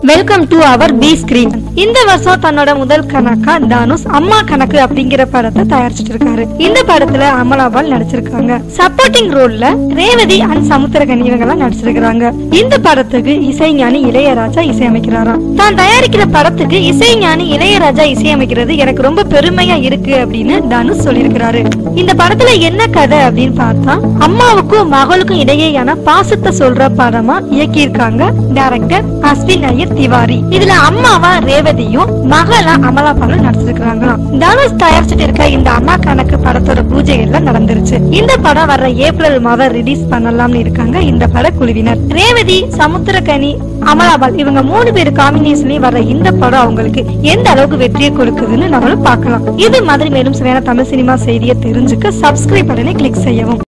welcome to our B screen இந்த வருஷம் தன்னோட முதல் கணக்கா தனுஷ் அம்மா கணக்கு அப்படிங்கிற படத்தை தயாரிச்சிட்டு இருக்காரு இந்த படத்துல அமலாபால் நடிச்சிருக்காங்க சப்போர்ட்டிங் ரோல்ல ரேவதி அண்ட் சமுத்திரகனி இவங்க எல்லாம் நடிச்சிருக்காங்க இந்த படத்துக்கு இசைஞானி இளையராஜா இசையமைக்கிறாராம் தான் தயாரிக்கிற படத்துக்கு இசைஞானி இளையராஜா இசையமைக்கிறது எனக்கு ரொம்ப பெருமையா இருக்கு அப்படின்னு தனுஷ் சொல்லியிருக்கிறாரு இந்த படத்துல என்ன கதை அப்படின்னு பார்த்தா அம்மாவுக்கும் மகளுக்கும் இடையேயான பாசத்தை சொல்ற படமா இயக்கியிருக்காங்க டைரக்டர் அஸ்வின் ஐயர் திவாரி இதுல அம்மாவா ரேவதியும் மகளா அமலாபாலும் நடிச்சிருக்காங்களாம் தனுஷ் தயாரிச்சுட்டு இருக்க இந்த அம்மா கணக்கு படத்தோட பூஜை எல்லாம் நடந்துருச்சு இந்த படம் வர்ற ஏப்ரல் மாதம் ரிலீஸ் பண்ணலாம்னு இருக்காங்க இந்த பட குழுவினர் ரேவதி சமுத்திரகனி அமலாபால் இவங்க மூணு பேர் காம்பினேஷன்லயும் வர்ற இந்த படம் அவங்களுக்கு எந்த அளவுக்கு வெற்றியை கொடுக்குதுன்னு நம்மளும் பார்க்கலாம் இது மாதிரி மேலும் சில தமிழ் சினிமா செய்தியை தெரிஞ்சுக்க சப்ஸ்கிரைப் பட்டனை கிளிக் செய்யவும்